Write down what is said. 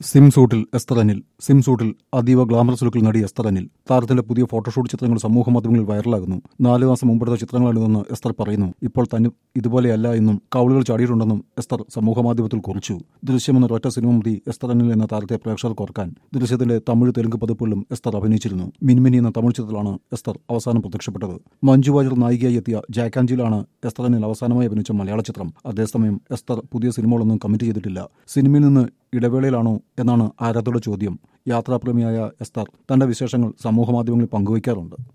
SIM സൂട്ടിൽ Esther Anil swim സൂട്ടിൽ അതീവ ഗ്ലാമറസ് ലുക്കിൽ നടി എസ്തർ അനിൽ താരത്തിന്റെ പുതിയ ഫോട്ടോഷൂട്ട് ചിത്രങ്ങൾ സമൂഹ മാധ്യമങ്ങളിൽ വൈറലാകുന്നു നാല് മാസം മുമ്പെടുത്ത ചിത്രങ്ങളാണിതെന്ന് എസ്തർ പറയുന്നു ഇപ്പോൾ തന്നെ ഇതുപോലെയല്ല എന്നും കൗളുകൾ ചാടിയിട്ടുണ്ടെന്നും എസ്തർ സമൂഹ മാധ്യമത്തിൽ കുറിച്ചു ദൃശ്യം എന്ന ഒറ്റ സിനിമ മതി എസ്തർ അനിൽ എന്ന താരത്തെ പ്രേക്ഷകർക്ക് ഓർക്കാൻ ദൃശ്യത്തിന്റെ തമിഴ് തെലുങ്ക് പതിപ്പുകളിലും എസ്തർ അഭിനയിച്ചിരുന്നു മിനിമിനി എന്ന തമിഴ് ചിത്രത്തിലാണ് എസ്തർ അവസാനം പ്രത്യക്ഷപ്പെട്ടത് മഞ്ജു വാര്യർ നായികയായി എത്തിയ ജാക്കാൻജിയിലാണ് എസ്തർ അനിൽ അവസാനമായി അഭിനയിച്ച മലയാള ചിത്രം അതേസമയം എസ്തർ പുതിയ സിനിമകളൊന്നും കമ്മിറ്റ് ചെയ്തിട്ടില്ല സിനിമയിൽ നിന്ന് ഇടവേളയിലാണോ എന്നാണ് ആരാധകരുടെ ചോദ്യം യാത്രാപ്രേമിയായ എസ്തർ തന്റെ വിശേഷങ്ങൾ സമൂഹമാധ്യമങ്ങളിൽ പങ്കുവയ്ക്കാറുണ്ട്